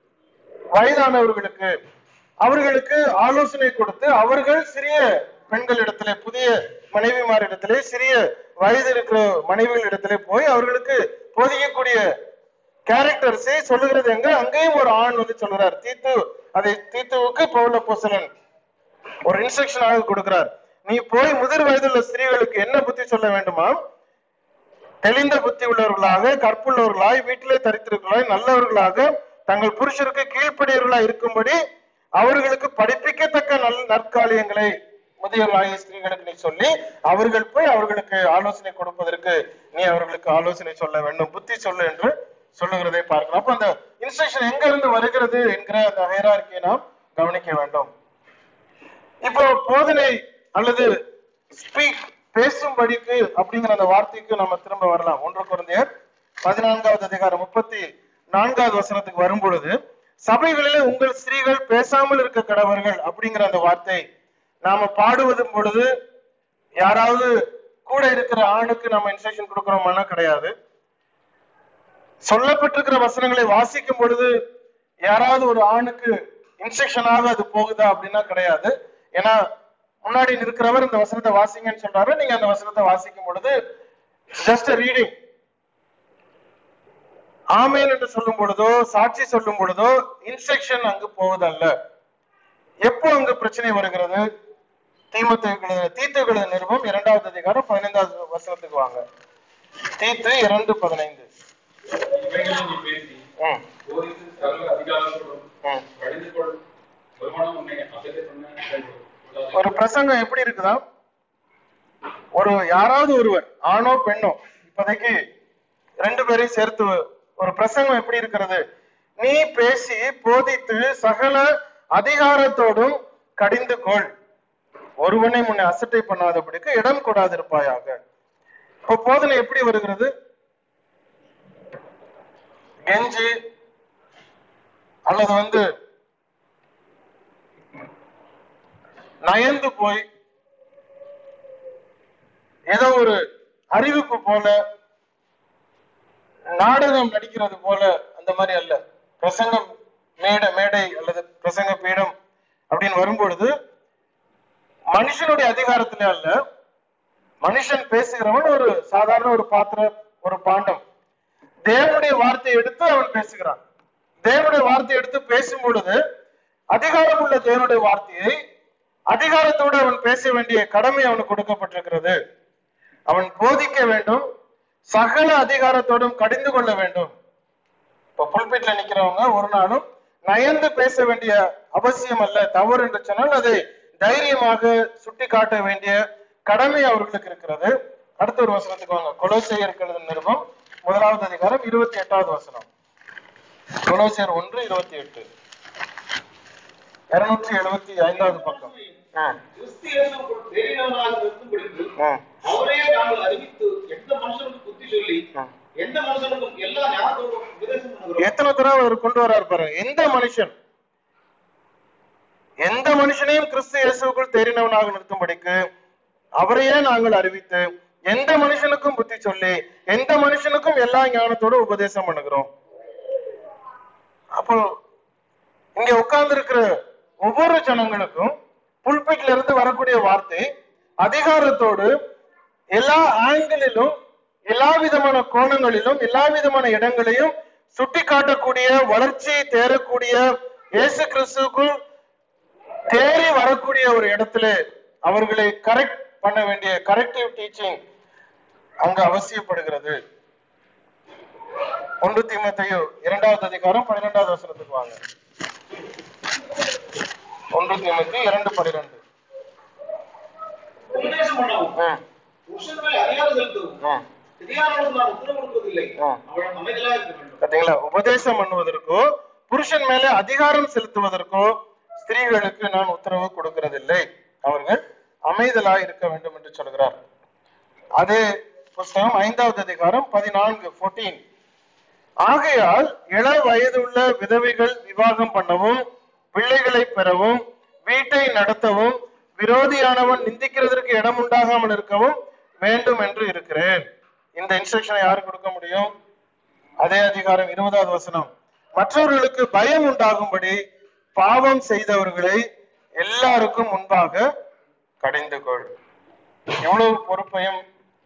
வயதானவர்களுக்கு அவர்களுக்கு ஆலோசனை கொடுத்து அவர்கள் சிறிய பெண்களிடத்திலே புதிய மனைவிமாரிடத்திலே சிறிய வயது இருக்கிற மனைவிகளிடத்திலே போய் அவர்களுக்கு போதிக்கக்கூடிய கேரக்டர்ஸை சொல்லுகிறது எங்க அங்கேயும் ஒரு ஆண் வந்து சொல்றார் தீத்து அதை தீத்துவுக்கு பவுல போசலன் ஒரு இன்ஸ்ட்ரக்ஷனாக கொடுக்கிறார் நீ போய் முதிர் வயதுள்ள ஸ்திரீகளுக்கு என்ன புத்தி சொல்ல வேண்டுமா தெளிந்த புத்தி உள்ளவர்களாக கற்புள்ளவர்களாய் வீட்டிலே தரித்திருக்கலாய் நல்லவர்களாக தங்கள் புருஷருக்கு கீழ்ப்படியவர்களாய் இருக்கும்படி அவர்களுக்கு படிப்பிக்கத்தக்க நல் நற்காலியங்களை முதியவர்களாகிய ஸ்திரீகளுக்கு நீ சொல்லி அவர்கள் போய் அவர்களுக்கு ஆலோசனை கொடுப்பதற்கு நீ அவர்களுக்கு ஆலோசனை சொல்ல வேண்டும் புத்தி சொல்லு என்று சொல்லுகிறதை பார்க்கிறோம் அப்ப அந்த இன்ஸ்ட்ரக்ஷன் எங்க இருந்து வருகிறது என்கிற அந்த ஹைரார்க்கியை நாம் கவனிக்க வேண்டும் இப்போ போதனை அல்லது ஸ்பீக் பேசும்படிக்கு அப்படிங்கிற அந்த வார்த்தைக்கு நம்ம திரும்ப வரலாம் ஒன்று குழந்தையர் பதினான்காவது அதிகாரம் முப்பத்தி நான்காவது வசனத்துக்கு வரும் பொழுது சபைகளிலே உங்கள் ஸ்திரீகள் பேசாமல் இருக்க கடவர்கள் அப்படிங்கிற அந்த வார்த்தை நாம பாடுவதும் பொழுது யாராவது கூட இருக்கிற ஆணுக்கு நம்ம இன்ஸ்ட்ரக்ஷன் கொடுக்கிறோமானா கிடையாது சொல்லப்பட்டிருக்கிற வசனங்களை வாசிக்கும் பொழுது யாராவது ஒரு ஆணுக்கு இன்ஸ்ட்ரக்ஷனாக அது போகுதா அப்படின்னா கிடையாது ஏன்னா முன்னாடி இருக்கிறவர் இந்த வசனத்தை வாசிங்கன்னு சொல்றாரு நீங்க அந்த வசனத்தை வாசிக்கும் பொழுது ஜஸ்ட் ரீடிங் ஆமேன் என்று சொல்லும் பொழுதோ சாட்சி சொல்லும் பொழுதோ இன்ஸ்ட்ரக்ஷன் அங்கு போவதல்ல எப்போ அங்கு பிரச்சனை வருகிறது தீமத்து தீத்துகள நிருபம் இரண்டாவது அதிகாரம் பதினைந்தாவது வசனத்துக்கு வாங்க தீத்து இரண்டு பதினைந்து இவைகளை நீ பேசி ம், போதித்து சகல அதிகாரத்தோடும் ம். கடிந்து கொள் வருமானம் உன்னை அசட்டை பண்ண ஒரு பிரசங்கம் எப்படி இருக்குதா ஒரு யாராவது ஒருவர் ஆணோ பெண்ணோ இப்போதைக்கு ரெண்டு பேரையும் சேர்த்து ஒரு பிரசங்கம் எப்படி இருக்கிறது நீ பேசி போதித்து சகல அதிகாரத்தோடும் கடிந்து கொள் ஒருவனை முன்னே அசட்டை பண்ணாதபடிக்கு இடம் கொடாதிருப்பாயாக இப்போ போதனை எப்படி வருகிறது கெஞ்சி அல்லது வந்து நயந்து போய் ஏதோ ஒரு அறிவிப்பு போல நாடகம் நடிக்கிறது போல அந்த மாதிரி அல்ல பிரசங்கம் மேடை மேடை அல்லது பிரசங்க பீடம் அப்படின்னு வரும்பொழுது மனுஷனுடைய அதிகாரத்திலே அல்ல மனுஷன் பேசுகிறவன் ஒரு சாதாரண ஒரு பாத்திரம் ஒரு பாண்டம் தேவனுடைய வார்த்தையை எடுத்து அவன் பேசுகிறான் தேவனுடைய வார்த்தையை எடுத்து பேசும் பொழுது அதிகாரம் உள்ள தேவனுடைய வார்த்தையை அதிகாரத்தோடு அவன் பேச வேண்டிய கடமை அவனுக்கு கொடுக்கப்பட்டிருக்கிறது அவன் போதிக்க வேண்டும் சகல அதிகாரத்தோடும் கடிந்து கொள்ள வேண்டும் இப்ப புல்பிட்ல நிக்கிறவங்க ஒரு நாளும் நயந்து பேச வேண்டிய அவசியம் அல்ல தவறு என்று சொன்னால் அதை தைரியமாக சுட்டி காட்ட வேண்டிய கடமை அவர்களுக்கு இருக்கிறது அடுத்த ஒரு வசனத்துக்கு வாங்க கொலோசையர் எழுதும் நிருபம் முதலாவது அதிகாரம் இருபத்தி எட்டாவது வசனம் கொலோசியர் ஒன்று இருபத்தி எட்டு இருநூற்றி எழுபத்தி ஐந்தாவது பக்கம் ஆ, கிறிஸ்து இயேசுவுக்குள் தேறினவனாக இருக்கும்படிக்கு ஆ, அவரையே நாங்கள் அறிவித்து எந்த மனுஷனுக்கும் புத்தி சொல்லி ஆ. எந்த மனுஷனுக்கும் எல்லா ஞானத்தோடும் உபதேசம் பண்ணுகிறோம் எத்தனை தடவை அவர் கொண்டு வர்றாரு பாருங்க எந்த மனுஷன் எந்த மனுஷனையும் கிறிஸ்து இயேசுக்குள் தெரிந்தவனாக நிறுத்தும்படிக்கு அவரையே நாங்கள் அறிவித்து எந்த மனுஷனுக்கும் புத்தி சொல்லி எந்த மனுஷனுக்கும் எல்லா ஞானத்தோட உபதேசம் பண்ணுகிறோம் அப்போ இங்க உட்கார்ந்து இருக்கிற ஒவ்வொரு ஜனங்களுக்கும் புல்பிட்ல இருந்து வரக்கூடிய வார்த்தை அதிகாரத்தோடு எல்லா ஆங்கிளிலும் எல்லா விதமான கோணங்களிலும் எல்லா விதமான இடங்களையும் சுட்டி காட்டக்கூடிய வளர்ச்சி தேரக்கூடிய இயேசு கிறிஸ்துக்குள் தேறி வரக்கூடிய ஒரு இடத்துல அவர்களை கரெக்ட் பண்ண வேண்டிய கரெக்டிவ் டீச்சிங் அங்க அவசியப்படுகிறது ஒன்று தீமத்தையோ இரண்டாவது அதிகாரம் பன்னிரெண்டாவது வசனத்துக்கு வாங்க ஒன்று தீமத்தி இரண்டு பன்னிரெண்டு உபதேசம் பண்ணவும் ம், புருஷன் மேல் அதிகாரம் செலுத்தவும் ம். திரியானவனுக்கு நான் உத்தரவு கொடுப்பதில்லை ஆ. அவள் அமைதலாக இருக்க வேண்டும் பாத்தீங்களா உபதேசம் பண்ணுவதற்கோ புருஷன் மேலே அதிகாரம் செலுத்துவதற்கோ ஸ்திரீகளுக்கு நான் உத்தரவு கொடுக்கிறதில்லை அவர்கள் அமைதலாய் இருக்க வேண்டும் என்று சொல்கிறார் அதே புஸ்தகம் ஐந்தாவது அதிகாரம் பதினான்கு 14 ஆகையால் இள வயதுள்ள விதவைகள் விவாகம் பண்ணவும் பிள்ளைகளை பெறவும் வீட்டை நடத்தவும் விரோதியானவன் நிந்திக்கிறதற்கு இடம் உண்டாகாமல் இருக்கவும் வேண்டும் என்று இருக்கிறேன் இந்த இன்ஸ்ட்ரக்ஷனை யாரு கொடுக்க முடியும் அதே அதிகாரம் இருபதாவது வசனம் மற்றவர்களுக்கு பயம் உண்டாகும்படி பாவம் செய்தவர்களை எல்லாருக்கும் முன்பாக கடிந்து கொள் எவ்வளவு பொறுப்பையும்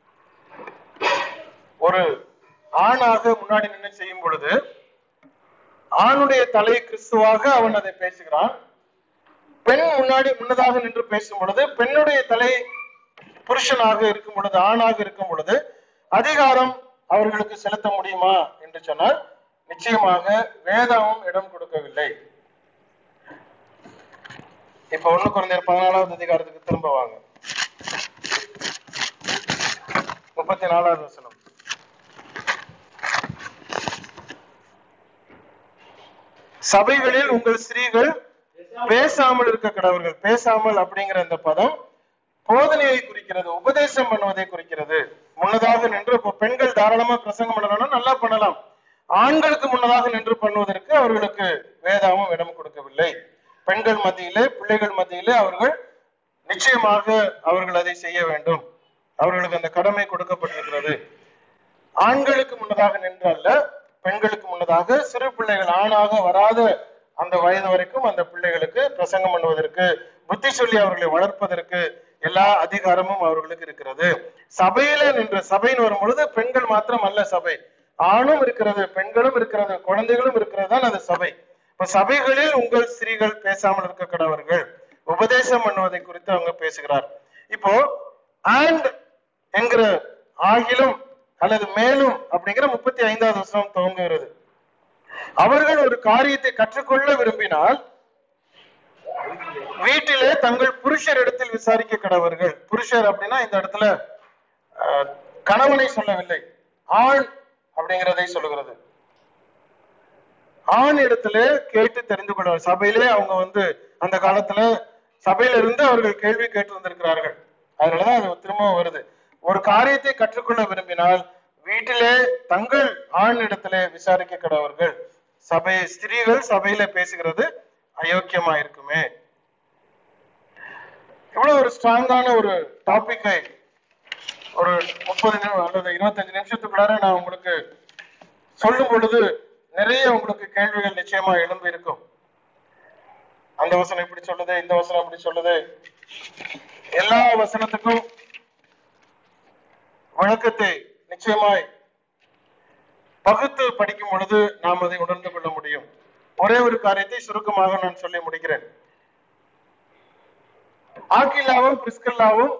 ஒரு ஆணாக முன்னாடி நின்று செய்யும் பொழுது ஆணுடைய தலை கிறிஸ்துவாக அவன் அதை பேசுகிறான் பெண் முன்னாடி முன்னதாக நின்று பேசும் பொழுது பெண்ணுடைய தலை புருஷனாக இருக்கும் பொழுது ஆணாக இருக்கும் பொழுது அதிகாரம் அவர்களுக்கு செலுத்த முடியுமா என்று சொன்னால் நிச்சயமாக வேதமும் இடம் கொடுக்கவில்லை இப்ப ஒண்ணு குறைந்த பதினாலாவது அதிகாரத்துக்கு திரும்ப வாங்க முப்பத்தி நாலாவது வசனம் சபைகளில் உங்கள் ஸ்திரீகள் பேசாமல் இருக்க கடவர்கள் பேசாமல் அப்படிங்கிற இந்த பதம் போதனையை குறிக்கிறது உபதேசம் பண்ணுவதை குறிக்கிறது முன்னதாக நின்று இப்போ பெண்கள் தாராளமா பிரசங்கம் பண்ணலாம்னா நல்லா பண்ணலாம் ஆண்களுக்கு முன்னதாக நின்று பண்ணுவதற்கு அவர்களுக்கு வேதாவும் இடம் கொடுக்கவில்லை பெண்கள் மத்தியிலே பிள்ளைகள் மத்தியிலே அவர்கள் நிச்சயமாக அவர்கள் அதை செய்ய வேண்டும் அவர்களுக்கு அந்த கடமை கொடுக்கப்பட்டிருக்கிறது ஆண்களுக்கு முன்னதாக நின்று அல்ல பெண்களுக்கு முன்னதாக சிறு பிள்ளைகள் ஆணாக வராத அந்த வயது வரைக்கும் அந்த பிள்ளைகளுக்கு பிரசங்கம் பண்ணுவதற்கு புத்தி சொல்லி அவர்களை வளர்ப்பதற்கு எல்லா அதிகாரமும் அவர்களுக்கு இருக்கிறது சபையில நின்று சபைன்னு வரும் பொழுது பெண்கள் மாத்திரம் அல்ல சபை ஆணும் இருக்கிறது பெண்களும் இருக்கிறது குழந்தைகளும் இருக்கிறது தான் அது சபை இப்ப சபைகளில் உங்கள் ஸ்திரீகள் பேசாமல் இருக்க கடவர்கள் உபதேசம் பண்ணுவதை குறித்து அவங்க பேசுகிறார் இப்போ and என்கிற ஆகிலும் அல்லது மேலும் அப்படிங்கிற முப்பத்தி ஐந்தாவது வசனம் துவங்குகிறது அவர்கள் ஒரு காரியத்தை கற்றுக்கொள்ள விரும்பினால் வீட்டிலே தங்கள் புருஷர் இடத்தில் விசாரிக்க கடவர்கள் புருஷர் அப்படின்னா இந்த இடத்துல அஹ், கணவனை சொல்லவில்லை ஆண் அப்படிங்கிறதை சொல்லுகிறது ஆண் இடத்துல கேட்டு தெரிந்து கொள்வார் சபையிலே அவங்க வந்து அந்த காலத்துல சபையில இருந்து அவர்கள் கேள்வி கேட்டு வந்திருக்கிறார்கள் அதனாலதான் அது திரும்பவும் வருது ஒரு காரியத்தை கற்றுக்கொள்ள விரும்பினால் வீட்டிலே தங்கள் ஆண் இடத்திலே விசாரிக்க கடவர்கள் சபை ஸ்திரீகள் சபையில பேசுகிறது அயோக்கியமா இருக்குமே இவ்வளவு ஒரு ஸ்ட்ராங்கான ஒரு டாபிக்கை ஒரு முப்பது நிமிஷம் அல்லது இருபத்தஞ்சு நிமிஷத்துக்குள்ளார நான் உங்களுக்கு சொல்லும் பொழுது நிறைய உங்களுக்கு கேள்விகள் நிச்சயமா எழும்பி இருக்கும் அந்த வசனம் இப்படி சொல்லுது இந்த வசனம் அப்படி சொல்லுது எல்லா வசனத்துக்கும் விளக்கத்தை நிச்சயமாய் பகுத்து படிக்கும் பொழுது நாம் அதை உணர்ந்து கொள்ள முடியும் ஒரே ஒரு காரியத்தை சுருக்கமாக நான் சொல்லி முடிக்கிறேன் ஆக்கில்லாவும் பிரிஸ்கல்லாவும்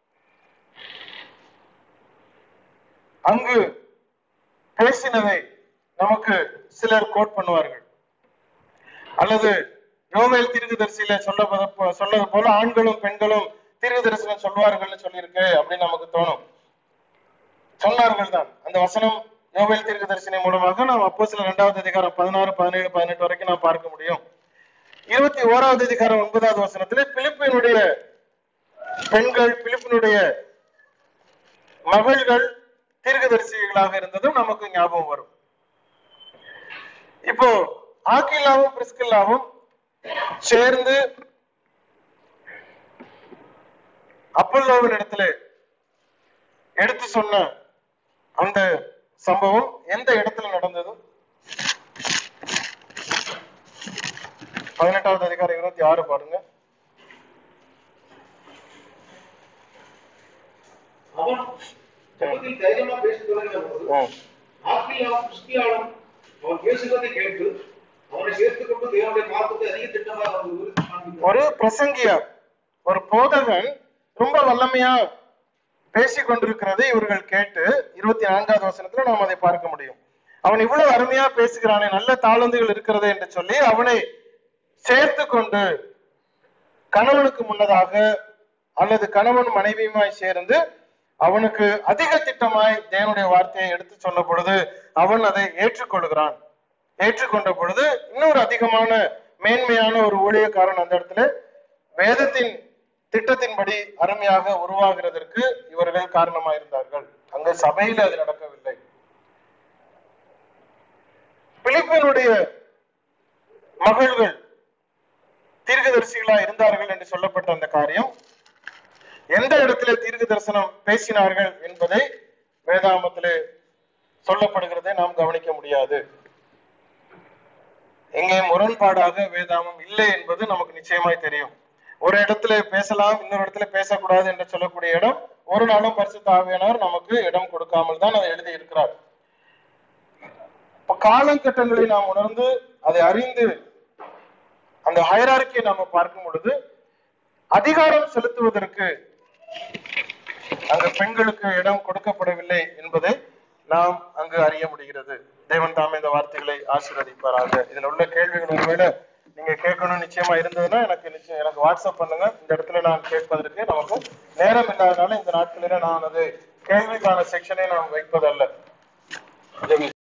அங்கு பேசினதை நமக்கு சிலர் கோட் பண்ணுவார்கள் அல்லது யோவேல் தீர்க்கதரிசியில சொல்ல சொல்லது போல ஆண்களும் பெண்களும் தீர்க்க தரிசனம் சொல்வார்கள்னு சொல்லியிருக்கு அப்படின்னு நமக்கு தோணும் சொன்னார்கள் தான் அந்த வசனம் யோவேல் தீர்க்க தரிசனம் மூலமாக நாம் அப்போ சில இரண்டாவது அதிகாரம் பதினாறு பதினேழு பதினெட்டு வரைக்கும் நாம் பார்க்க முடியும் இருபத்தி ஓராவது அதிகாரம் ஒன்பதாவது வசனத்திலே பிலிப்பினுடைய பெண்கள் பிலிப்பினுடைய மகள்கள் தீர்க்கதரிசிகளாக இருந்ததும் நமக்கு ஞாபகம் வரும் இப்போ ஆக்கில்லாவும் பிரிஸ்கில்லாவும் சேர்ந்து அப்பல்லோவின் இடத்துல எடுத்து சொன்ன அந்த சம்பவம் எந்த இடத்துல நடந்தது பதினெட்டாவது அதிகாரம் இருபத்தி ஆறு பாருங்க அவன் ஜெபத்தில் தைரியமா பேசத் தொடங்கின போது ம். ஆக்கியாவும் கிறிஸ்தியாவும் அவன் பேசுவதை கேட்டு அவனை சேர்த்துக் கொண்டு தேவனுடைய மார்க்கத்தை அதிக திட்டமாக அவர்கள் விருத்தி காண்பித்தார். ஒரு பிரசங்கியார் ஒரு போதகன் ரொம்ப வல்லமையா பேசிக் கொண்டிருக்கிறதை இவர்கள் கேட்டு இருபத்தி நான்காவது வசனத்துல நாம் அதை பார்க்க முடியும் அவன் இவ்வளவு அருமையா பேசுகிறானே நல்ல தாளந்துகள் இருக்கிறது என்று சொல்லி அவனை சேர்த்து கொண்டு கணவனுக்கு முன்னதாக அல்லது கணவன் மனைவியுமாய் சேர்ந்து அவனுக்கு அதிக திட்டமாய் தேவனுடைய வார்த்தையை எடுத்து சொன்ன பொழுது அவன் அதை ஏற்றுக்கொள்கிறான் ஏற்றுக்கொண்ட பொழுது இன்னொரு அதிகமான மேன்மையான ஒரு ஊழியக்காரன் அந்த இடத்துல வேதத்தின் திட்டத்தின்படி அருமையாக உருவாகிறதற்கு இவர்கள் காரணமாக இருந்தார்கள் அங்க சபையில அது நடக்கவில்லை பிலிப்பினுடைய மகள்கள் தீர்க்கதரிசிகளா இருந்தார்கள் என்று சொல்லப்பட்ட அந்த காரியம் எந்த இடத்துல தீர்க்க தரிசனம் பேசினார்கள் என்பதை வேதாமத்திலே சொல்லப்படுகிறதை நாம் கவனிக்க முடியாது இங்கே முரண்பாடாக வேதாமம் இல்லை என்பது நமக்கு நிச்சயமாய் தெரியும் ஒரு இடத்துல பேசலாம் இன்னொரு இடத்துல பேசக்கூடாது என்று சொல்லக்கூடிய இடம் ஒரு நாளும் பரிசுத்த ஆவியானவர் நமக்கு இடம் கொடுக்காமல் தான் அதை எழுதி இருக்கிறார் இப்ப காலகட்டங்களை நாம் உணர்ந்து அதை அறிந்து அந்த ஹைரார்க்கியை நாம பார்க்கும் பொழுது அதிகாரம் செலுத்துவதற்கு அங்கு பெண்களுக்கு இடம் கொடுக்கப்படவில்லை என்பதை நாம் அங்கு அறிய முடிகிறது தேவன் தாமே இந்த வார்த்தைகளை ஆசீர்வதிப்பாராக இதுல உள்ள கேள்விகள் ஒருவேளை நீங்க கேட்கணும் நிச்சயமா இருந்ததுன்னா எனக்கு நிச்சயம் எனக்கு வாட்ஸ்அப் பண்ணுங்க இந்த இடத்துல நான் கேட்பதற்கு நமக்கு நேரம் இல்லாதனால இந்த நாட்களில நான் அது கேள்விக்கான செக்ஷனை நாம் வைப்பதல்ல